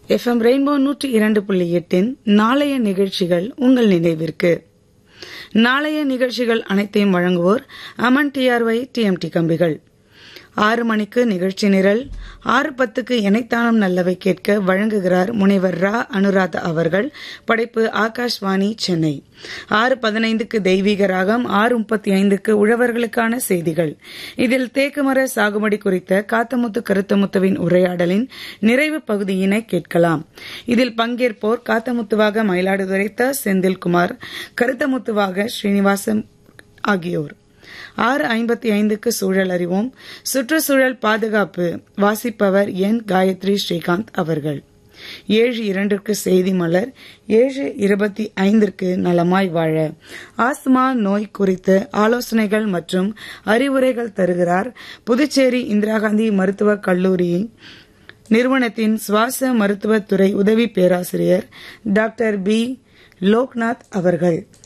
FM rainbow நூற்றி இரண்டு புள்ளி எட்டின் நாளைய நிகழ்ச்சிகள் உங்கள் நினைவிற்கு நாளைய நிகழ்ச்சிகள் அனைத்தையும் வழங்குவோர் அமன் டிஆர்ஒய் டிஎம்டி கம்பிகள் ஆறு மணிக்கு நிகழ்ச்சி நிரல் ஆறு பத்துக்கு இணைத்தானம் நல்லவை கேட்க வழங்குகிறார் முனைவர் ரா அனுராதா அவர்கள் படைப்பு ஆகாஷ்வாணி சென்னை ஆறு பதினைந்துக்கு தெய்வீக ராகம் ஆறு முப்பத்தி ஐந்துக்கு உழவர்களுக்கான செய்திகள் இதில் தேக்குமர சாகுபடி குறித்த காத்தமுத்து கருத்தமுத்துவின் உரையாடலின் நிறைவு பகுதியினை கேட்கலாம் இதில் பங்கேற்போர் காத்தமுத்துவாக மயிலாடுதுறை த செந்தில்குமார் கருத்தமுத்துவாக ஸ்ரீனிவாசன் ஆகியோர் ஆறு ஐம்பத்தி ஐந்துக்கு சூழல் அறிவோம் சுற்றுச்சூழல் பாதுகாப்பு வாசிப்பவர் என் காயத்ரி ஸ்ரீகாந்த் அவர்கள் ஏழு இரண்டிற்கு செய்தி மலர் ஏழு இருபத்தி ஐந்திற்கு நலமாய் வாழ ஆஸ்துமா நோய் குறித்த ஆலோசனைகள் மற்றும் அறிவுரைகள் தருகிறார் புதுச்சேரி இந்திரா காந்தி மருத்துவக் கல்லூரி நிறுவனத்தின் சுவாச மருத்துவத்துறை உதவி பேராசிரியர் டாக்டர் பி லோக்நாத் அவர்கள்